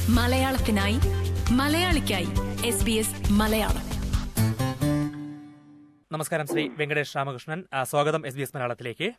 മലയാളത്തിനായി മലയാളിക്കായി S B S Malayalam നമസ്കാരം ശ്രീ വെങ്കടേഷ് രാമകൃഷ്ണൻ ആ, സ്വാഗതം എസ് ബി എസ് മലയാളത്തിലേക്ക്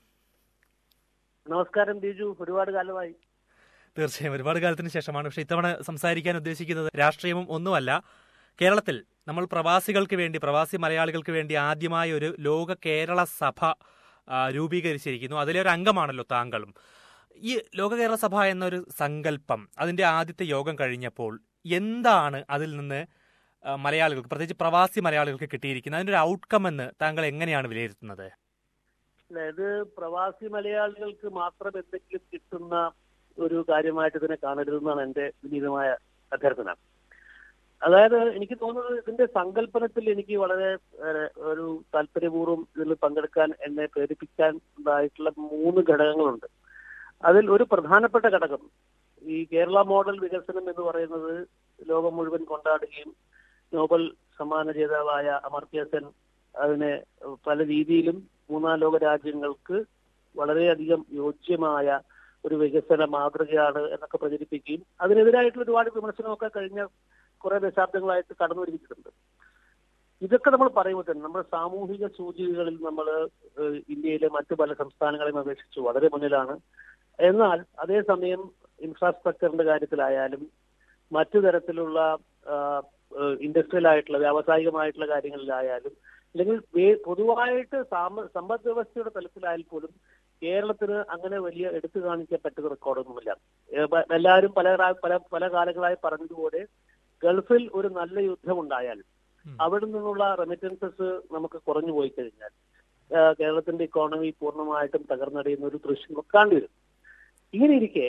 നമസ്കാരം ബിജു ഒരുപാട് കാലമായി തീർച്ചയായും ഒരുപാട് കാലത്തിന് ശേഷമാണ് പക്ഷേ ഇത്തവണ സംസാരിക്കാൻ ഉദ്ദേശിക്കുന്നത് രാഷ്ട്രീയവും ഒന്നുമല്ല കേരളത്തിൽ നമ്മൾ പ്രവാസികൾക്ക് വേണ്ടി പ്രവാസി മലയാളികൾക്ക് വേണ്ടി ആദ്യമായ ഒരു ലോക കേരള സഭ ആ, രൂപീകരിച്ചിരിക്കുന്നു അതിലെ ഒരു അംഗമാണല്ലോ താങ്കളും ഈ ലോക കേരള സഭ എന്നൊരു സങ്കല്പം അതിന്റെ ആദ്യത്തെ യോഗം കഴിഞ്ഞപ്പോൾ എന്താണ് അതിൽ നിന്ന് ആ, മലയാളികൾക്ക് പ്രത്യേകിച്ച് പ്രവാസി മലയാളികൾക്ക് കിട്ടിയിരിക്കുന്നത് അതിന്റെ ഒരു ഔട്ട്കം എന്ന് താങ്കൾ എങ്ങനെയാണ് വിലയിരുത്തുന്നത് അതായത് പ്രവാസി മലയാളികൾക്ക് മാത്രം എന്തെങ്കിലും കിട്ടുന്ന ഒരു കാര്യമായിട്ട് ഇതിനെ കാണരുതെന്നാണ് എന്റെ വിനീതമായ അഭ്യർത്ഥന അതായത് എനിക്ക് തോന്നുന്നത് ഇതിന്റെ സങ്കല്പനത്തിൽ എനിക്ക് വളരെ ഏഹ്, ഒരു താല്പര്യപൂർവ്വം ഇതിൽ പങ്കെടുക്കാൻ എന്നെ പ്രേരിപ്പിക്കാൻ ഉണ്ടായിട്ടുള്ള മൂന്ന് ഘടകങ്ങളുണ്ട് അതിൽ ഒരു പ്രധാനപ്പെട്ട ഘടകം ഈ കേരള മോഡൽ വികസനം എന്ന് പറയുന്നത് ലോകം മുഴുവൻ കൊണ്ടാടുകയും നോബൽ സമ്മാന ജേതാവായ അമർത്യ സെൻ അതിനെ പല രീതിയിലും മൂന്നാം ലോക രാജ്യങ്ങൾക്ക് വളരെയധികം യോജ്യമായ ഒരു വികസന മാതൃകയാണ് എന്നൊക്കെ പ്രചരിപ്പിക്കുകയും അതിനെതിരായിട്ടുള്ള ഒരുപാട് വിമർശനമൊക്കെ കഴിഞ്ഞ കുറെ ദശാബ്ദങ്ങളായിട്ട് കടന്നു വരുത്തിയിട്ടുണ്ട് ഇതൊക്കെ നമ്മൾ പറയുമ്പോൾ തന്നെ നമ്മുടെ സാമൂഹിക സൂചികകളിൽ നമ്മൾ ഇന്ത്യയിലെ മറ്റു പല സംസ്ഥാനങ്ങളെയും അപേക്ഷിച്ച് വളരെ മുന്നിലാണ് എന്നാൽ അതേസമയം ഇൻഫ്രാസ്ട്രക്ചറിന്റെ കാര്യത്തിലായാലും മറ്റു തരത്തിലുള്ള ഇൻഡസ്ട്രിയൽ ആയിട്ടുള്ള വ്യാവസായികമായിട്ടുള്ള കാര്യങ്ങളിലായാലും അല്ലെങ്കിൽ വേ- പൊതുവായിട്ട് സാമ സമ്പദ് വ്യവസ്ഥയുടെ തലത്തിലായാൽ പോലും കേരളത്തിന് അങ്ങനെ വലിയ എടുത്തു കാണിക്കാൻ പറ്റുന്ന റെക്കോർഡൊന്നുമില്ല ഏ, പ- എല്ലാവരും പല കാ- പല പല കാലങ്ങളായി പറഞ്ഞതുപോലെ ഗൾഫിൽ ഒരു നല്ല യുദ്ധം ഉണ്ടായാൽ ഉം. അവിടെ നിന്നുള്ള റെമിറ്റൻസസ് നമുക്ക് കുറഞ്ഞു പോയി കഴിഞ്ഞാൽ ആ, കേരളത്തിന്റെ ഇക്കോണമി പൂർണ്ണമായിട്ടും തകർന്നടിയുന്ന ഒരു ദൃശ്യം കാണേണ്ടി വരും ഇങ്ങനെ ഇരിക്കെ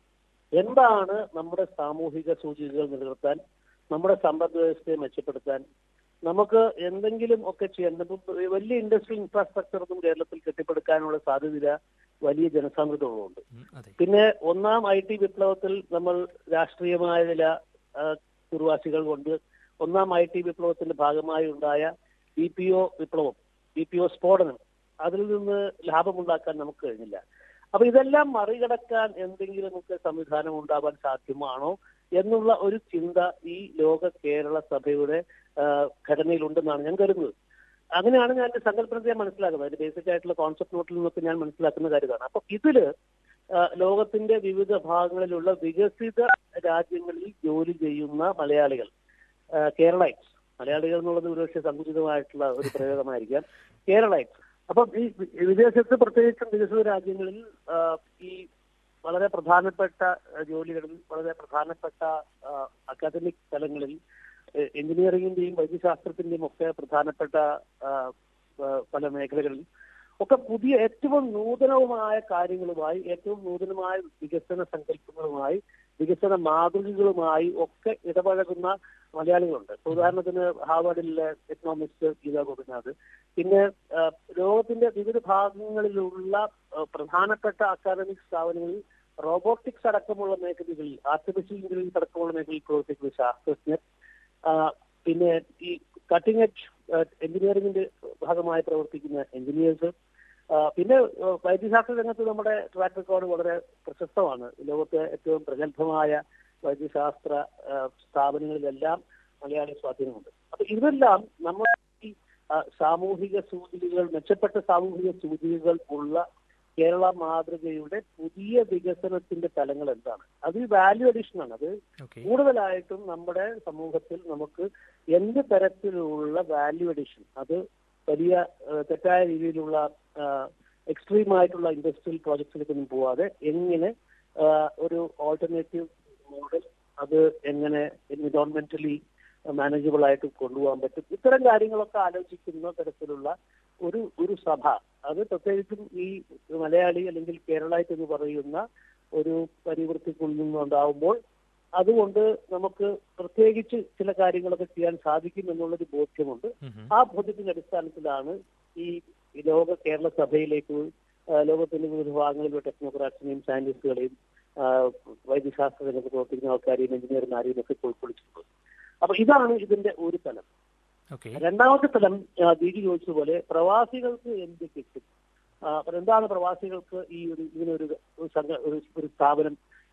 എന്താണ് നമ്മുടെ സാമൂഹിക സൂചികകൾ നിലനിർത്താൻ നമ്മുടെ സമ്പദ് വ്യവസ്ഥയെ മെച്ചപ്പെടുത്താൻ നമുക്ക് എന്തെങ്കിലും ഒക്കെ ചെയ്യാൻ ഇപ്പം വലിയ ഇൻഡസ്ട്രിയൽ ഇൻഫ്രാസ്ട്രക്ചർ ഒന്നും കേരളത്തിൽ കെട്ടിപ്പടുക്കാനുള്ള സാധ്യത വലിയ ജനസാന്ദ്രത ഉള്ളതുകൊണ്ട് ഉം, അതെ പിന്നെ ഒന്നാം ഐ ടി വിപ്ലവത്തിൽ നമ്മൾ രാഷ്ട്രീയമായ ചില ആ, ദുർവാശികൾ കൊണ്ട് ഒന്നാം ഐ ടി വിപ്ലവത്തിന്റെ ഭാഗമായി ഉണ്ടായ ബി പി ഒ വിപ്ലവം ബി പി ഒ സ്ഫോടനം അതിൽ നിന്ന് ലാഭമുണ്ടാക്കാൻ നമുക്ക് കഴിഞ്ഞില്ല അപ്പൊ ഇതെല്ലാം മറികടക്കാൻ എന്തെങ്കിലുമൊക്കെ സംവിധാനം ഉണ്ടാവാൻ സാധ്യമാണോ എന്നുള്ള ഒരു ചിന്ത ഈ ലോക കേരള സഭയുടെ ആ, ഘടനയിലുണ്ടെന്നാണ് ഞാൻ കരുതുന്നത് അങ്ങനെയാണ് ഞാൻ എന്റെ സങ്കല്പനത്തെ മനസ്സിലാക്കുന്നത് അതിന്റെ ബേസിക് ആയിട്ടുള്ള കോൺസെപ്റ്റ് നോട്ടിൽ നിന്നൊക്കെ ഞാൻ മനസ്സിലാക്കുന്ന കാര്യമാണ് അപ്പൊ ഇതില് ആ, ലോകത്തിന്റെ വിവിധ ഭാഗങ്ങളിലുള്ള വികസിത രാജ്യങ്ങളിൽ ജോലി ചെയ്യുന്ന മലയാളികൾ കേരളൈറ്റ്സ് മലയാളികൾ എന്നുള്ളത് ഒരുപക്ഷെ സങ്കുചിതമായിട്ടുള്ള ഒരു പ്രയോഗമായിരിക്കാം കേരളൈറ്റ്സ് അപ്പം ഈ വി- വിദേശത്ത് പ്രത്യേകിച്ചും വികസിത രാജ്യങ്ങളിൽ ആ, ഈ വളരെ പ്രധാനപ്പെട്ട ആ, ജോലികളിൽ വളരെ പ്രധാനപ്പെട്ട അക്കാദമിക് തലങ്ങളിൽ എ- എഞ്ചിനീയറിംഗിന്റെയും വൈദ്യശാസ്ത്രത്തിന്റെയും ഒക്കെ പ്രധാനപ്പെട്ട ആ, ആ, പല മേഖലകളിൽ ഒക്കെ പുതിയ ഏറ്റവും നൂതനവുമായ കാര്യങ്ങളുമായി ഏറ്റവും നൂതനമായ വികസന സങ്കല്പങ്ങളുമായി വികസന മാതൃകകളുമായി ഒക്കെ ഇടപഴകുന്ന മലയാളികളുണ്ട് ഇപ്പൊ ഉദാഹരണത്തിന് ഹാർവാർഡിലെ എക്കണോമിക്സ് ഗീത ഗോപിനാഥ് പിന്നെ ആ, ലോകത്തിന്റെ വിവിധ ഭാഗങ്ങളിലുള്ള ആ, പ്രധാനപ്പെട്ട അക്കാദമിക് സ്ഥാപനങ്ങളിൽ റോബോട്ടിക്സ് അടക്കമുള്ള മേഖലകളിൽ ആർട്ടിഫിഷ്യൽ ഇന്റലിജൻസ് അടക്കമുള്ള മേഖലയിൽ പ്രവർത്തിക്കുന്ന ശാസ്ത്രജ്ഞർ ആ, പിന്നെ ഈ കട്ടിംഗ് എഡ്ജ് എഞ്ചിനീയറിംഗിന്റെ ഭാഗമായി പ്രവർത്തിക്കുന്ന എഞ്ചിനീയേഴ്സ് പിന്നെ ആ, വൈദ്യശാസ്ത്ര രംഗത്ത് നമ്മുടെ ട്രാക്ക് റെക്കോർഡ് വളരെ പ്രശസ്തമാണ് ലോകത്തെ ഏറ്റവും പ്രഗത്ഭമായ വൈദ്യശാസ്ത്ര ആ, സ്ഥാപനങ്ങളിലെല്ലാം മലയാളി സ്വാധീനമുണ്ട് അപ്പൊ ഇതെല്ലാം നമ്മൾ ഈ ആ, സാമൂഹിക സൂചികകൾ മെച്ചപ്പെട്ട സാമൂഹിക സൂചികകൾ ഉള്ള കേരള മാതൃകയുടെ പുതിയ വികസനത്തിന്റെ തലങ്ങൾ എന്താണ് അത് വാല്യൂ അഡീഷൻ ആണ് അത് ഓക്കെ കൂടുതലായിട്ടും നമ്മുടെ സമൂഹത്തിൽ നമുക്ക് എന്ത് തരത്തിലുള്ള വാല്യൂ അഡീഷൻ അത് വലിയ ആ, തെറ്റായ രീതിയിലുള്ള എക്സ്ട്രീം ആയിട്ടുള്ള ഇൻഡസ്ട്രിയൽ പ്രോജക്ട്സിലേക്കൊന്നും പോവാതെ എങ്ങനെ ആ, ഒരു ഓൾട്ടർനേറ്റീവ് മോഡൽ അത് എങ്ങനെ എൻവിറോൺമെന്റലി മാനേജബിൾ ആയിട്ട് കൊണ്ടുപോകാൻ പറ്റും ഇത്തരം കാര്യങ്ങളൊക്കെ ആലോചിക്കുന്ന തരത്തിലുള്ള ഒരു ഒരു സഭ അത് പ്രത്യേകിച്ചും ഈ മലയാളി അല്ലെങ്കിൽ കേരളായിട്ട് എന്ന് പറയുന്ന ഒരു പരിവൃത്തിക്കുള്ളിൽ നിന്നുണ്ടാവുമ്പോൾ അതുകൊണ്ട് നമുക്ക് പ്രത്യേകിച്ച് ചില കാര്യങ്ങളൊക്കെ ചെയ്യാൻ സാധിക്കും എന്നുള്ളൊരു ബോധ്യമുണ്ട് ഉം, ഉം. ആ ബോധ്യത്തിന്റെ അടിസ്ഥാനത്തിലാണ് ഈ ഈ ലോക കേരള സഭയിലേക്ക് ആ, ലോകത്തിന്റെ വിവിധ ഭാഗങ്ങളിലുള്ള ടെക്നോക്രാറ്റ്സിനെയും സയന്റിസ്റ്റുകളെയും ആ, വൈദ്യശാസ്ത്ര രംഗത്ത് പ്രവർത്തിക്കുന്ന ആൾക്കാരെയും എഞ്ചിനീയർമാരെയും ഒക്കെ ഉൾക്കൊള്ളിച്ചിട്ടുള്ളത് അപ്പൊ ഇതാണ് ഇതിന്റെ ഒരു തലം ഓക്കെ രണ്ടാമത്തെ തലം ദീദി ചോദിച്ചതുപോലെ പ്രവാസികൾക്ക് എന്ത് കിട്ടും ആ, അപ്പോൾ എന്താണ് പ്രവാസികൾക്ക് ഈ ഒരു ഇങ്ങനെ ഒരു ഒരു സംഘ ഒരു ഒരു സ്ഥാപനം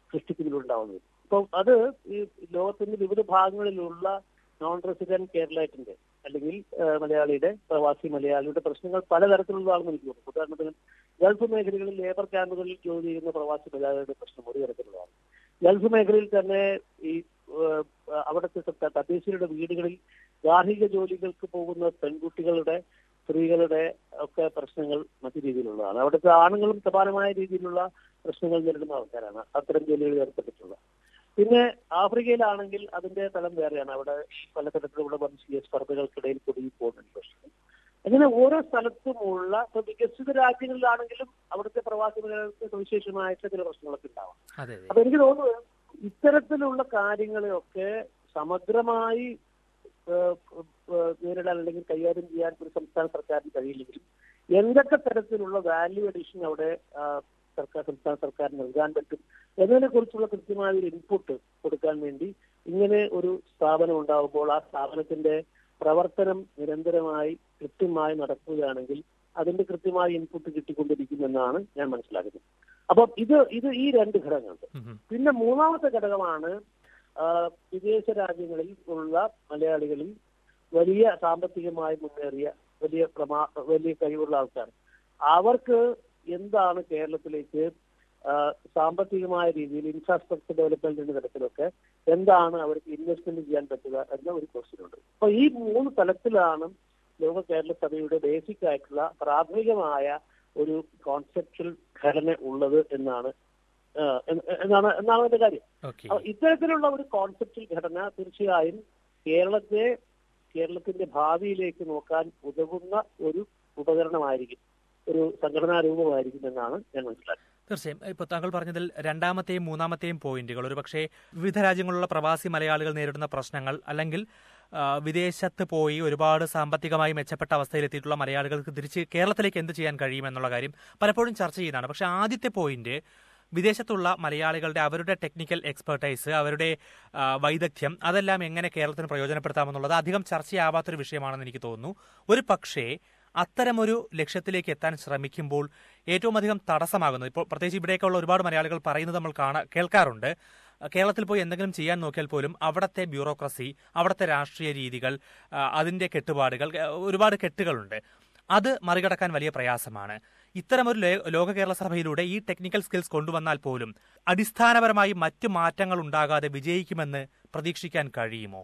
സൃഷ്ടിക്കുന്നതിലുണ്ടാവുന്നത് അപ്പോൾ അത് ഈ ലോകത്തിന്റെ വിവിധ ഭാഗങ്ങളിലുള്ള നോൺ റെസിഡന്റ് കേരളത്തിന്റെ അല്ലെങ്കിൽ ആ, മലയാളിയുടെ പ്രവാസി മലയാളിയുടെ പ്രശ്നങ്ങൾ പലതരത്തിലുള്ളതാണെന്ന് എനിക്ക് തോന്നുന്നു ഉദാഹരണത്തിന് ഗൾഫ് മേഖലകളിൽ ലേബർ ക്യാമ്പുകളിൽ ജോലി ചെയ്യുന്ന പ്രവാസി മലയാളിയുടെ പ്രശ്നം ഒരു തരത്തിലുള്ളതാണ് ഗൾഫ് മേഖലയിൽ തന്നെ ഈ ഏഹ്, അവിടുത്തെ ത- തദ്ദേശീയരുടെ വീടുകളിൽ ഗാർഹിക ജോലികൾക്ക് പോകുന്ന പെൺകുട്ടികളുടെ സ്ത്രീകളുടെ ഒക്കെ പ്രശ്നങ്ങൾ മറ്റു രീതിയിലുള്ളതാണ് അവിടുത്തെ ആണുങ്ങളും സമാനമായ രീതിയിലുള്ള പ്രശ്നങ്ങൾ നേരിടുന്ന ആൾക്കാരാണ് അത്തരം ജോലികളിൽ ഏർപ്പെട്ടിട്ടുള്ളത് പിന്നെ ആഫ്രിക്കയിലാണെങ്കിൽ അതിന്റെ തലം വേറെയാണ് അവിടെ പലതരത്തിലുള്ള വംശീയ സ്പർദ്ധകൾക്കിടയിൽ കുടുങ്ങി പോകുന്ന പ്രശ്നം അങ്ങനെ ഓരോ സ്ഥലത്തുമുള്ള ഇപ്പൊ വികസിത രാജ്യങ്ങളിലാണെങ്കിലും അവിടുത്തെ പ്രവാസികൾക്ക് സവിശേഷമായിട്ട് ചില പ്രശ്നങ്ങളൊക്കെ ഉണ്ടാവാം അതെ അപ്പൊ എനിക്ക് തോന്നുന്നത് ഇത്തരത്തിലുള്ള കാര്യങ്ങളെയൊക്കെ സമഗ്രമായി ഏഹ്, ഏഹ്, നേരിടാൻ അല്ലെങ്കിൽ കൈകാര്യം ചെയ്യാൻ ഒരു സംസ്ഥാന സർക്കാരിന് കഴിയില്ലെങ്കിലും എന്തൊക്കെ തരത്തിലുള്ള വാല്യൂ അഡീഷൻ അവിടെ ആ, സർക്കാർ സംസ്ഥാന സർക്കാരിന് നൽകാൻ പറ്റും എന്നതിനെ കുറിച്ചുള്ള കൃത്യമായ ഒരു ഇൻപുട്ട് കൊടുക്കാൻ വേണ്ടി ഇങ്ങനെ ഒരു സ്ഥാപനം ഉണ്ടാകുമ്പോൾ ആ സ്ഥാപനത്തിന്റെ പ്രവർത്തനം നിരന്തരമായി കൃത്യമായി നടക്കുകയാണെങ്കിൽ അതിന്റെ കൃത്യമായ ഇൻപുട്ട് കിട്ടിക്കൊണ്ടിരിക്കുമെന്നാണ് ഞാൻ മനസ്സിലാക്കുന്നത് അപ്പം ഇത് ഇത് ഈ രണ്ട് ഘടകങ്ങളുണ്ട് ഉം ഉം. പിന്നെ മൂന്നാമത്തെ ഘടകമാണ് ആ, വിദേശ രാജ്യങ്ങളിൽ ഉള്ള മലയാളികളിൽ വലിയ സാമ്പത്തികമായി മുന്നേറിയ വലിയ പ്രമാ വലിയ കഴിവുള്ള ആൾക്കാർ അവർക്ക് എന്താണ് കേരളത്തിലേക്ക് ആ, സാമ്പത്തികമായ രീതിയിൽ ഇൻഫ്രാസ്ട്രക്ചർ ഡെവലപ്മെന്റിന്റെ തരത്തിലൊക്കെ എന്താണ് അവർക്ക് ഇൻവെസ്റ്റ്മെന്റ് ചെയ്യാൻ പറ്റുക എന്ന ഒരു ക്വസ്റ്റ്യൻ ഉണ്ട് അപ്പൊ ഈ മൂന്ന് തലത്തിലാണ് ലോക കേരള സഭയുടെ ബേസിക് ആയിട്ടുള്ള പ്രാഥമികമായ ഒരു കോൺസെപ്റ്റൽ ഘടന ഉള്ളത് എന്നാണ് ആ, എന്ന് എന്നാണ് എന്നാണ് എന്റെ കാര്യം ഓക്കെ അപ്പൊ ഇത്തരത്തിലുള്ള ഒരു കോൺസെപ്റ്റൽ ഘടന തീർച്ചയായും കേരളത്തെ കേരളത്തിന്റെ ഭാവിയിലേക്ക് നോക്കാൻ ഉതകുന്ന ഒരു ഉപകരണമായിരിക്കും ഒരു സംഘടനാ രൂപമായിരിക്കും എന്നാണ് ഞാൻ മനസ്സിലാക്കുന്നത് തീർച്ചയായും ഇപ്പോൾ താങ്കൾ പറഞ്ഞതിൽ രണ്ടാമത്തെയും മൂന്നാമത്തെയും പോയിന്റുകൾ ഒരുപക്ഷെ വിവിധ രാജ്യങ്ങളിലുള്ള പ്രവാസി മലയാളികൾ നേരിടുന്ന പ്രശ്നങ്ങൾ അല്ലെങ്കിൽ ആ, വിദേശത്ത് പോയി ഒരുപാട് സാമ്പത്തികമായി മെച്ചപ്പെട്ട അവസ്ഥയിലെത്തിയിട്ടുള്ള മലയാളികൾക്ക് തിരിച്ച് കേരളത്തിലേക്ക് എന്ത് ചെയ്യാൻ കഴിയുമെന്നുള്ള കാര്യം പലപ്പോഴും ചർച്ച ചെയ്യുന്നതാണ് പക്ഷേ ആദ്യത്തെ പോയിന്റ് വിദേശത്തുള്ള മലയാളികളുടെ അവരുടെ ടെക്നിക്കൽ എക്സ്പെർട്ടൈസ് അവരുടെ ആ, വൈദഗ്ധ്യം അതെല്ലാം എങ്ങനെ കേരളത്തിന് പ്രയോജനപ്പെടുത്താമെന്നുള്ളത് അധികം ചർച്ചയാവാത്തൊരു വിഷയമാണെന്ന് എനിക്ക് തോന്നുന്നു ഒരു പക്ഷേ അത്തരമൊരു ലക്ഷ്യത്തിലേക്ക് എത്താൻ ശ്രമിക്കുമ്പോൾ ഏറ്റവും അധികം തടസ്സമാകുന്നത് ഇപ്പോൾ പ്രത്യേകിച്ച് ഇവിടെയൊക്കെയുള്ള ഒരുപാട് മലയാളികൾ പറയുന്നത് നമ്മൾ കാണാ കേൾക്കാറുണ്ട് കേരളത്തിൽ പോയി എന്തെങ്കിലും ചെയ്യാൻ നോക്കിയാൽ പോലും അവിടുത്തെ ബ്യൂറോക്രസി അവിടുത്തെ രാഷ്ട്രീയ രീതികൾ ആ, അതിന്റെ കെട്ടുപാടുകൾ ആ, ഒരുപാട് കെട്ടുകളുണ്ട് അത് മറികടക്കാൻ വലിയ പ്രയാസമാണ് ഇത്തരമൊരു ലേ- ലോക കേരള സഭയിലൂടെ ഈ ടെക്നിക്കൽ സ്കിൽസ് കൊണ്ടുവന്നാൽ പോലും അടിസ്ഥാനപരമായി മറ്റു മാറ്റങ്ങൾ ഉണ്ടാകാതെ വിജയിക്കുമെന്ന് പ്രതീക്ഷിക്കാൻ കഴിയുമോ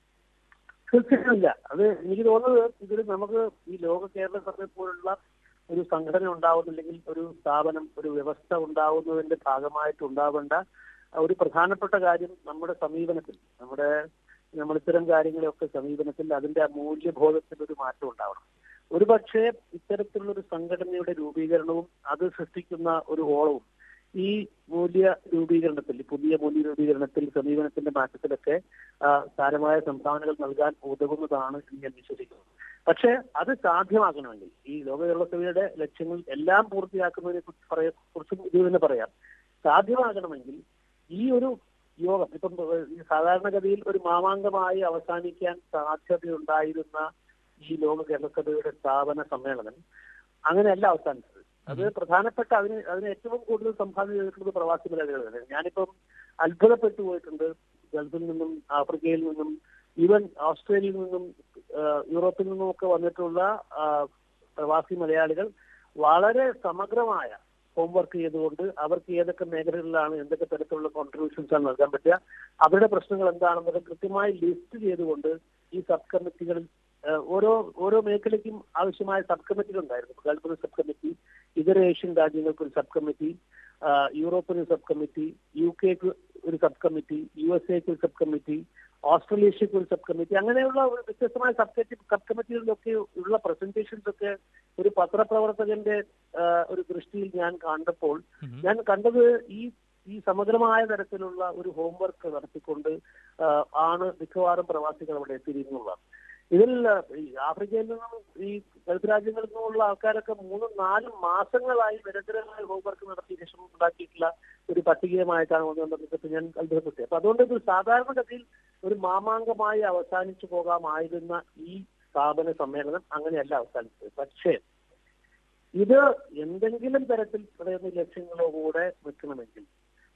തീർച്ചയായും ഇല്ല അത് എനിക്ക് തോന്നുന്നത് ഇതിൽ നമുക്ക് ഈ ലോക കേരള സഭയെ പോലുള്ള ഒരു സംഘടന ഉണ്ടാവുന്നില്ലെങ്കിൽ ഒരു സ്ഥാപനം ഒരു വ്യവസ്ഥ ഉണ്ടാവുന്നതിന്റെ ഭാഗമായിട്ട് ഉണ്ടാവേണ്ട ഒരു പ്രധാനപ്പെട്ട കാര്യം നമ്മുടെ സമീപനത്തിൽ നമ്മുടെ നമ്മൾ ഇത്തരം കാര്യങ്ങളെയൊക്കെ സമീപനത്തിൽ അതിന്റെ ആ മൂല്യബോധത്തിൽ ഒരു മാറ്റം ഉണ്ടാവണം ഒരു പക്ഷേ ഇത്തരത്തിലുള്ള ഒരു സംഘടനയുടെ രൂപീകരണവും അത് സൃഷ്ടിക്കുന്ന ഒരു ഓളവും ഈ മൂല്യ രൂപീകരണത്തിൽ ഈ പുതിയ മൂല്യ രൂപീകരണത്തിൽ സമീപനത്തിന്റെ മാറ്റത്തിലൊക്കെ ആ, സാരമായ സംഭാവനകൾ നൽകാൻ ഉതകുന്നതാണ് എന്ന് ഞാൻ വിശ്വസിക്കുന്നു പക്ഷേ അത് സാധ്യമാക്കണമെങ്കിൽ ഈ ലോക കേരള സഭയുടെ ലക്ഷ്യങ്ങൾ എല്ലാം പൂർത്തിയാക്കുന്നതിനെ കുറിച്ച് പറയാ കുറിച്ചും ഇത് തന്നെ പറയാം സാധ്യമാകണമെങ്കിൽ ഈ ഒരു യോഗം ഇപ്പം ഏഹ്, ഈ സാധാരണഗതിയിൽ ഒരു മാമാങ്കമായി അവസാനിക്കാൻ സാധ്യതയുണ്ടായിരുന്ന ഈ ലോക കേരള സഭയുടെ സ്ഥാപന സമ്മേളനം അങ്ങനെയല്ല അവസാനിച്ചത് അത് പ്രധാനപ്പെട്ട അതിന് അതിന് ഏറ്റവും കൂടുതൽ സംഭാവന ചെയ്തിട്ടുള്ളത് പ്രവാസി മലയാളികളാണ് ഞാനിപ്പം അത്ഭുതപ്പെട്ടു പോയിട്ടുണ്ട് ഗൾഫിൽ നിന്നും ആഫ്രിക്കയിൽ നിന്നും ഈവൻ ഓസ്ട്രേലിയയിൽ നിന്നും ആ, യൂറോപ്പിൽ നിന്നും ഒക്കെ വന്നിട്ടുള്ള ആ, പ്രവാസി മലയാളികൾ വളരെ സമഗ്രമായ ഹോംവർക്ക് ചെയ്തുകൊണ്ട് അവർക്ക് ഏതൊക്കെ മേഖലകളിലാണ് എന്തൊക്കെ തരത്തിലുള്ള കോൺട്രിബ്യൂഷൻസ് ആണ് നൽകാൻ പറ്റുക അവരുടെ പ്രശ്നങ്ങൾ എന്താണെന്നത് കൃത്യമായി ലിസ്റ്റ് ചെയ്തുകൊണ്ട് ഈ സബ് കമ്മിറ്റികളിൽ ആ, ഓരോ ഓരോ മേഖലയ്ക്കും ആവശ്യമായ സബ് കമ്മിറ്റികൾ ഉണ്ടായിരുന്നു ഗൾഫിന് സബ് കമ്മിറ്റി ഇതര ഏഷ്യൻ രാജ്യങ്ങൾക്ക് ഒരു സബ് കമ്മിറ്റി ആ, യൂറോപ്പിന് ഒരു സബ് കമ്മിറ്റി യു കെക്ക് ഒരു സബ് കമ്മിറ്റി യു എസ് എക്ക് ഒരു സബ് കമ്മിറ്റി ഓസ്ട്രേലിയക്ക് ഒരു സബ് കമ്മിറ്റി അങ്ങനെയുള്ള ഒരു വ്യത്യസ്തമായ സബ് കമ്മിറ്റി സബ് കമ്മിറ്റികളിലൊക്കെ ഉള്ള പ്രസന്റേഷൻസ് ഒക്കെ ഒരു പത്രപ്രവർത്തകന്റെ ആ, ഒരു ദൃഷ്ടിയിൽ ഞാൻ കണ്ടപ്പോൾ ഉം. ഞാൻ കണ്ടത് ഈ ഈ സമഗ്രമായ തരത്തിലുള്ള ഒരു ഹോംവർക്ക് നടത്തിക്കൊണ്ട് ആ, ആണ് മിക്കവാറും പ്രവാസികൾ അവിടെ എത്തിയിരുന്നുള്ളതാണ് ഇതിൽ ആ, ഈ ആഫ്രിക്കയിൽ നിന്നും ഈ ഗൾഫ് രാജ്യങ്ങളിൽ നിന്നുമുള്ള ആൾക്കാരൊക്കെ മൂന്നും നാലും മാസങ്ങളായി നിരന്തരമായ ഹോംവർക്ക് നടത്തിയ ശേഷം ഉണ്ടാക്കിയിട്ടുള്ള ഒരു പട്ടികയുമായിട്ടാണ് വന്നുകൊണ്ടിരുന്നത് ഞാൻ അത്ഭുതപ്പെട്ടത് അപ്പൊ അതുകൊണ്ട് ഇത് സാധാരണഗതിയിൽ ഒരു മാമാങ്കമായി അവസാനിച്ചു പോകാമായിരുന്ന ഈ സ്ഥാപന സമ്മേളനം അങ്ങനെയല്ല അവസാനിച്ചത് പക്ഷേ ഇത് എന്തെങ്കിലും തരത്തിൽ പറയുന്ന ലക്ഷ്യങ്ങളോ കൂടെ വെക്കണമെങ്കിൽ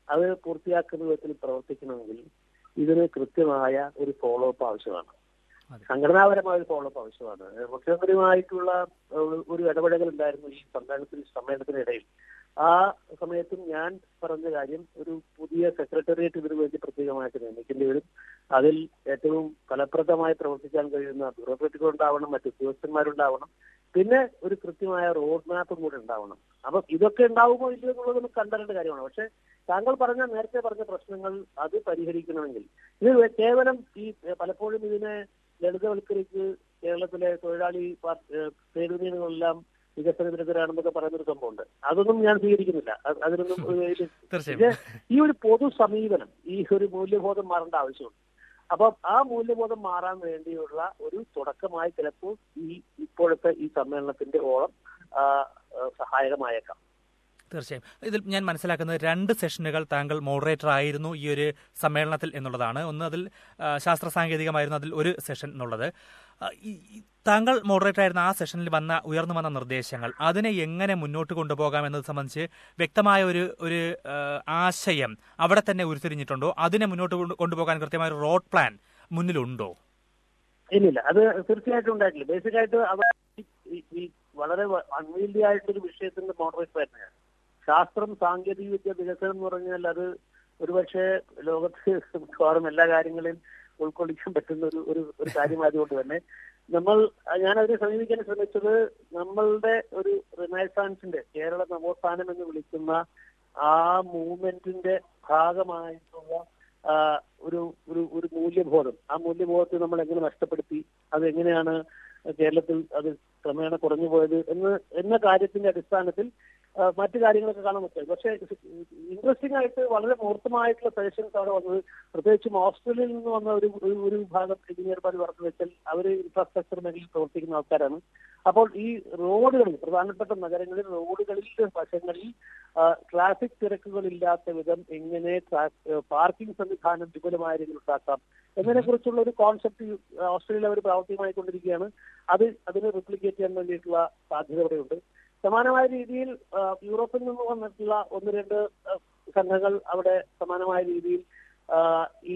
അത് പൂർത്തിയാക്കുന്ന വിധത്തിൽ പ്രവർത്തിക്കണമെങ്കിൽ ഇതിന് കൃത്യമായ ഒരു ഫോളോ അപ്പ് ആവശ്യമാണ് അതെ. സംഘടനാപരമായ ഒരു ഫോളോ അപ്പ് ആവശ്യമാണ് മുഖ്യമന്ത്രിയുമായിട്ടുള്ള ഏഹ്, ഒരു ഇടപെടൽ ഉണ്ടായിരുന്നു ഈ സമ്മേളനത്തിന് സമ്മേളനത്തിനിടയിൽ ആ സമയത്തും ഞാൻ പറഞ്ഞ കാര്യം ഒരു പുതിയ സെക്രട്ടേറിയറ്റ് ഇതിനു വേണ്ടി പ്രത്യേകമായിട്ട് നിയമിക്കേണ്ടി വരും അതിൽ ഏറ്റവും ഫലപ്രദമായി പ്രവർത്തിക്കാൻ കഴിയുന്ന ബ്യൂറോക്രാറ്റുകൾ ഉണ്ടാവണം മറ്റു ഉദ്യോഗസ്ഥന്മാരുണ്ടാവണം പിന്നെ ഒരു കൃത്യമായ റോഡ് മാപ്പും കൂടെ ഉണ്ടാവണം അപ്പൊ ഇതൊക്കെ ഉണ്ടാവുമോ ഇല്ലയോ എന്നുള്ളത് നമുക്ക് കണ്ടറിയേണ്ട കാര്യമാണ് പക്ഷെ താങ്കൾ പറഞ്ഞ നേരത്തെ പറഞ്ഞ പ്രശ്നങ്ങൾ അത് പരിഹരിക്കണമെങ്കിൽ ഇത് കേവലം ഈ ഏഹ്, പലപ്പോഴും ഇതിനെ ലളിതവൽക്കരിച്ച് കേരളത്തിലെ തൊഴിലാളി പാർ- ഏഹ്, ട്രേഡ് യൂണിയനുകളെല്ലാം വികസന വിരുദ്ധരാണെന്നൊക്കെ പറയുന്ന ഒരു സംഭവമുണ്ട് അതൊന്നും ഞാൻ സ്വീകരിക്കുന്നില്ല അത് അതിനൊന്നും ഒരു ഇത് തീർച്ചയായും ഇത് ഈ ഒരു പൊതു സമീപനം ഈ ഒരു മൂല്യബോധം മാറേണ്ട ആവശ്യമുണ്ട് അപ്പൊ ആ മൂല്യബോധം മാറാൻ വേണ്ടിയുള്ള ഒരു തുടക്കമായി ചിലപ്പോൾ ഈ ഇപ്പോഴത്തെ ഈ സമ്മേളനത്തിന്റെ ഓളം ആ, ആ, സഹായകമായേക്കാം തീർച്ചയായും ഇതിൽ ഞാൻ മനസ്സിലാക്കുന്നത് രണ്ട് സെഷനുകൾ താങ്കൾ മോഡറേറ്റർ ആയിരുന്നു ഈ ഒരു സമ്മേളനത്തിൽ എന്നുള്ളതാണ് ഒന്ന് അതിൽ ആ, ശാസ്ത്ര സാങ്കേതികമായിരുന്നു അതിൽ ഒരു സെഷൻ എന്നുള്ളത് ആ, ഈ- ഈ താങ്കൾ മോഡറേറ്റർ ആയിരുന്ന ആ സെഷനിൽ വന്ന ഉയർന്നു വന്ന നിർദ്ദേശങ്ങൾ അതിനെ എങ്ങനെ മുന്നോട്ട് കൊണ്ടുപോകാം എന്നത് സംബന്ധിച്ച് വ്യക്തമായ ഒരു ഒരു ആ, ആശയം അവിടെ തന്നെ ഉരുത്തിരിഞ്ഞിട്ടുണ്ടോ അതിനെ മുന്നോട്ട് കൊണ്ട് കൊണ്ടുപോകാൻ കൃത്യമായ ഒരു റോഡ് പ്ലാൻ മുന്നിലുണ്ടോ ഇല്ലില്ല അത് തീർച്ചയായിട്ടും ഉണ്ടായിട്ടില്ല ബേസിക് ആയിട്ട് അവർ ഈ- ഈ- ഈ വളരെ അൺവീൽഡി ആയിട്ടൊരു വിഷയത്തിന്റെ മോഡറേറ്റർ തന്നെയാണ് ശാസ്ത്രം സാങ്കേതിക വിദ്യ വികസനം എന്ന് പറഞ്ഞാൽ അത് ഒരുപക്ഷെ ലോകത്ത് മിക്കവാറും എല്ലാ കാര്യങ്ങളെയും ഉൾക്കൊള്ളിക്കാൻ പറ്റുന്ന ഒരു ഒരു ഒരു കാര്യമായതുകൊണ്ട് തന്നെ നമ്മൾ ഞാൻ അതിനെ സമീപിക്കാൻ ശ്രമിച്ചത് നമ്മളുടെ ഒരു റിനൈസാൻസിന്റെ കേരള നവോത്ഥാനം എന്ന് വിളിക്കുന്ന ആ മൂവ്മെന്റിന്റെ ഭാഗമായിട്ടുള്ള ആ, ഒരു ഒരു ഒരു മൂല്യബോധം ആ മൂല്യബോധത്തെ നമ്മൾ എങ്ങനെ നഷ്ടപ്പെടുത്തി അത് എങ്ങനെയാണ് കേരളത്തിൽ അത് ക്രമേണ കുറഞ്ഞു പോയത് എന്ന് എന്ന കാര്യത്തിന്റെ അടിസ്ഥാനത്തിൽ ആ, മറ്റു കാര്യങ്ങളൊക്കെ കാണാൻ പറ്റും പക്ഷേ ഇൻട്രസ്റ്റിംഗ് ആയിട്ട് വളരെ മൂർത്തമായിട്ടുള്ള സജഷൻസ് അവിടെ വന്നത് പ്രത്യേകിച്ചും ഓസ്ട്രേലിയയിൽ നിന്ന് വന്ന ഒരു ഒരു- ഒരു വിഭാഗം എഞ്ചിനീയർമാർ പറഞ്ഞു വെച്ചാൽ അവർ ഇൻഫ്രാസ്ട്രക്ചർ മേഖലയിൽ പ്രവർത്തിക്കുന്ന ആൾക്കാരാണ് അപ്പോൾ ഈ റോഡുകളിൽ പ്രധാനപ്പെട്ട നഗരങ്ങളിൽ റോഡുകളിൽ വശങ്ങളിൽ ട്രാഫിക് തിരക്കുകളില്ലാത്ത വിധം എങ്ങനെ പാർക്കിംഗ് സംവിധാനം വിപുലമായ രീതിയിൽ ഉണ്ടാക്കാം എന്നതിനെ കുറിച്ചുള്ള ഒരു കോൺസെപ്റ്റ് ഓസ്ട്രേലിയയിൽ അവർ പ്രാവർത്തികമായി കൊണ്ടിരിക്കുകയാണ് അത് അതിനെ റിപ്ലിക്കേറ്റ് ചെയ്യാൻ വേണ്ടിയിട്ടുള്ള സാധ്യത ഇവിടെയുണ്ട് സമാനമായ രീതിയിൽ ആ, യൂറോപ്പിൽ നിന്ന് വന്നിട്ടുള്ള ഒന്ന് രണ്ട് ആ, സംഘങ്ങൾ അവിടെ സമാനമായ രീതിയിൽ ആ, ഈ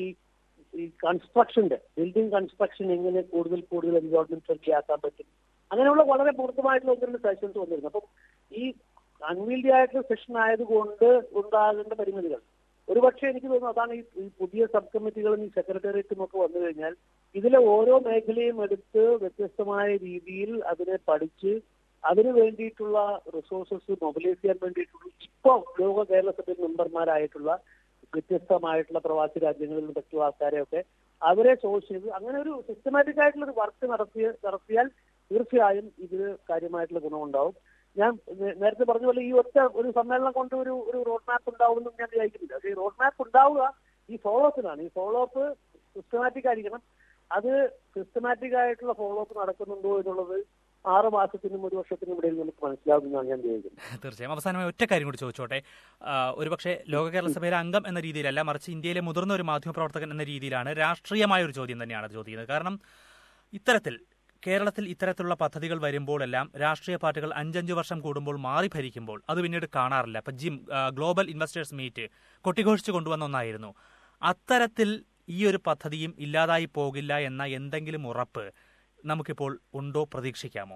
ഈ കൺസ്ട്രക്ഷന്റെ ബിൽഡിംഗ് കൺസ്ട്രക്ഷൻ എങ്ങനെ കൂടുതൽ കൂടുതൽ എൻവയോൺമെന്റ് ഫ്രണ്ട്ലി ആക്കാൻ പറ്റും അങ്ങനെയുള്ള വളരെ പൂർത്തമായിട്ടുള്ള ഒന്ന് രണ്ട് സജഷൻസ് വന്നിരുന്നു അപ്പം ഈ അൺവീൽഡി ആയിട്ടുള്ള സെഷൻ ആയതുകൊണ്ട് ഉണ്ടാകേണ്ട പരിമിതികൾ ഒരുപക്ഷെ എനിക്ക് തോന്നുന്നു അതാണ് ഈ ഈ പുതിയ സബ് കമ്മിറ്റികളും ഈ സെക്രട്ടേറിയറ്റും ഒക്കെ വന്നു കഴിഞ്ഞാൽ ഇതിലെ ഓരോ മേഖലയും എടുത്ത് വ്യത്യസ്തമായ രീതിയിൽ അതിനെ പഠിച്ച് അതിനു വേണ്ടിയിട്ടുള്ള റിസോഴ്സസ് മൊബിലൈസ് ചെയ്യാൻ വേണ്ടിയിട്ടുള്ള ഇപ്പോൾ ലോക കേരള സഭയിൽ മെമ്പർമാരായിട്ടുള്ള വ്യത്യസ്തമായിട്ടുള്ള പ്രവാസി രാജ്യങ്ങളിൽ നിന്നുള്ള ആൾക്കാരെയൊക്കെ അവരെ സോഴ്സ് ചെയ്ത് അങ്ങനെ ഒരു സിസ്റ്റമാറ്റിക് ആയിട്ടുള്ള ഒരു വർക്ക് നടത്തിയ നടത്തിയാൽ തീർച്ചയായും ഇതിന് കാര്യമായിട്ടുള്ള ഗുണമുണ്ടാവും ഞാൻ നേ- നേരത്തെ പറഞ്ഞ പോലെ ഈ ഒറ്റ ഒരു സമ്മേളനം കൊണ്ട് ഒരു ഒരു റോഡ് മാപ്പ് ഉണ്ടാവുമെന്നും ഞാൻ വിചാരിക്കുന്നില്ല പക്ഷേ ഈ റോഡ് മാപ്പ് ഉണ്ടാവുക ഈ ഫോളോ അപ്പിനാണ് ഈ ഫോളോ അപ്പ് സിസ്റ്റമാറ്റിക് ആയിരിക്കണം അത് സിസ്റ്റമാറ്റിക് ആയിട്ടുള്ള ഫോളോ അപ്പ് നടക്കുന്നുണ്ടോ എന്നുള്ളത് ആറ് മാസത്തിനും ഒരു വർഷത്തിനും ഇടയിൽ നമുക്ക് മനസ്സിലാവുമെന്നാണ് ഞാൻ വിചാരിക്കുന്നത് തീർച്ചയായും അവസാനമായി ഒറ്റ കാര്യം കൂടി ചോദിച്ചോട്ടെ ആ, ഒരുപക്ഷെ ലോക കേരള സഭയിലെ അംഗം എന്ന രീതിയിലല്ല മറിച്ച് ഇന്ത്യയിലെ മുതിർന്ന ഒരു മാധ്യമപ്രവർത്തകൻ എന്ന രീതിയിലാണ് രാഷ്ട്രീയമായ ഒരു ചോദ്യം തന്നെയാണ് ചോദിക്കുന്നത് കാരണം ഇത്തരത്തിൽ കേരളത്തിൽ ഇത്തരത്തിലുള്ള പദ്ധതികൾ വരുമ്പോഴെല്ലാം രാഷ്ട്രീയ പാർട്ടികൾ അഞ്ചഞ്ച് വർഷം കൂടുമ്പോൾ മാറി ഭരിക്കുമ്പോൾ അത് പിന്നീട് കാണാറില്ല ഇപ്പൊ ജിം ആ, ഗ്ലോബൽ ഇൻവെസ്റ്റേഴ്സ് മീറ്റ് കൊട്ടിഘോഷിച്ച് കൊണ്ടുവന്ന ഒന്നായിരുന്നു അത്തരത്തിൽ ഈ ഒരു പദ്ധതിയും ഇല്ലാതായി പോകില്ല എന്ന എന്തെങ്കിലും ഉറപ്പ് നമുക്കിപ്പോൾ ഉണ്ടോ പ്രതീക്ഷിക്കാമോ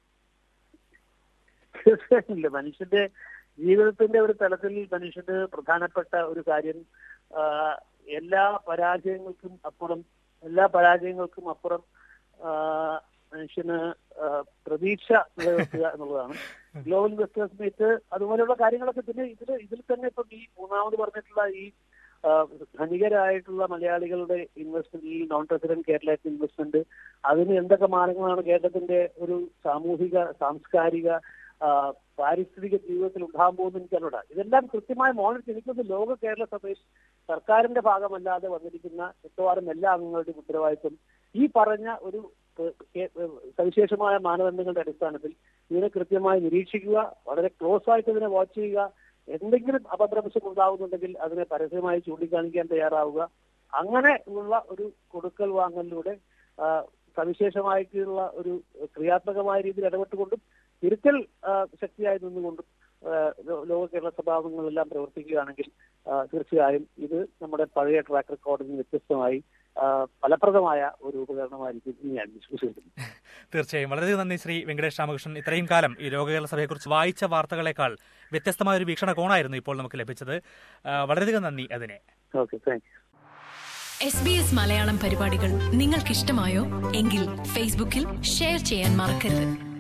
തീർച്ചയായും ഇല്ല മനുഷ്യന്റെ ജീവിതത്തിന്റെ ഒരു തലത്തിൽ മനുഷ്യന് പ്രധാനപ്പെട്ട ഒരു കാര്യം ആ, എല്ലാ പരാജയങ്ങൾക്കും അപ്പുറം എല്ലാ പരാജയങ്ങൾക്കും അപ്പുറം ആ, മനുഷ്യന് ആ, പ്രതീക്ഷ നിലനിർത്തുക എന്നുള്ളതാണ് ഗ്ലോബൽ ഇൻവെസ്റ്റേഴ്സ് മീറ്റ് അതുപോലെയുള്ള കാര്യങ്ങളൊക്കെ പിന്നെ ഇതിൽ ഇതിൽ തന്നെ ഇപ്പം ഈ മൂന്നാമത് പറഞ്ഞിട്ടുള്ള ഈ ആ, ധനികരായിട്ടുള്ള മലയാളികളുടെ ഇൻവെസ്റ്റ്മെന്റ് ഈ നോൺ റെസിഡന്റ് കേരളത്തിൽ ഇൻവെസ്റ്റ്മെന്റ് അതിന് എന്തൊക്കെ മാർഗങ്ങളാണ് കേരളത്തിന്റെ ഒരു സാമൂഹിക സാംസ്കാരിക ആ, പാരിസ്ഥിതിക ജീവിതത്തിൽ ഉണ്ടാകാൻ പോകുന്ന എനിക്കറിയില്ല ഇതെല്ലാം കൃത്യമായി മോണിറ്റർ എനിക്കൊന്ന് ലോക കേരള സഭയിൽ സർക്കാരിന്റെ ഭാഗമല്ലാതെ വന്നിരിക്കുന്ന മിക്കവാറും എല്ലാ അംഗങ്ങളുടെയും ഉത്തരവാദിത്വം ഈ പറഞ്ഞ ഒരു ഏഹ്, ഏഹ്, സവിശേഷമായ മാനദണ്ഡങ്ങളുടെ അടിസ്ഥാനത്തിൽ ഇതിനെ കൃത്യമായി നിരീക്ഷിക്കുക വളരെ ക്ലോസ് ആയിട്ട് ഇതിനെ വാച്ച് ചെയ്യുക എന്തെങ്കിലും അപഭ്രംശം ഉണ്ടാകുന്നുണ്ടെങ്കിൽ അതിനെ പരസ്യമായി ചൂണ്ടിക്കാണിക്കാൻ തയ്യാറാവുക അങ്ങനെ ഉള്ള ഒരു കൊടുക്കൽ വാങ്ങലിലൂടെ ആ, സവിശേഷമായിട്ടുള്ള ഒരു ക്രിയാത്മകമായ രീതിയിൽ ഇടപെട്ടുകൊണ്ടും തിരുത്തൽ ആ, ശക്തിയായി നിന്നുകൊണ്ടും ആ, ലോ- ലോക കേരള സഭാംഗങ്ങളെല്ലാം പ്രവർത്തിക്കുകയാണെങ്കിൽ ആ, തീർച്ചയായും ഇത് നമ്മുടെ പഴയ ട്രാക്ക് റെക്കോർഡിൽ നിന്ന് വ്യത്യസ്തമായി ആ, ഫലപ്രദമായ ഒരു ഉപകരണമായിരിക്കും എന്ന് ഞാൻ വിശ്വസിക്കുന്നു തീർച്ചയായും വളരെയധികം നന്ദി ശ്രീ വെങ്കടേഷ് രാമകൃഷ്ണൻ ഇത്രയും കാലം ഈ ലോകകേരള സഭയെക്കുറിച്ച് വായിച്ച വാർത്തകളെക്കാൾ വ്യത്യസ്തമായ ഒരു വീക്ഷണകോണായിരുന്നു ഇപ്പോൾ നമുക്ക് ലഭിച്ചത് ആ, വളരെയധികം നന്ദി അതിനെ okay thank you S B S Malayalam പരിപാടികൾ നിങ്ങൾക്കിഷ്ടമായോ എങ്കിൽ ഫേസ്ബുക്കിൽ ഷെയർ ചെയ്യാൻ മറക്കരുത്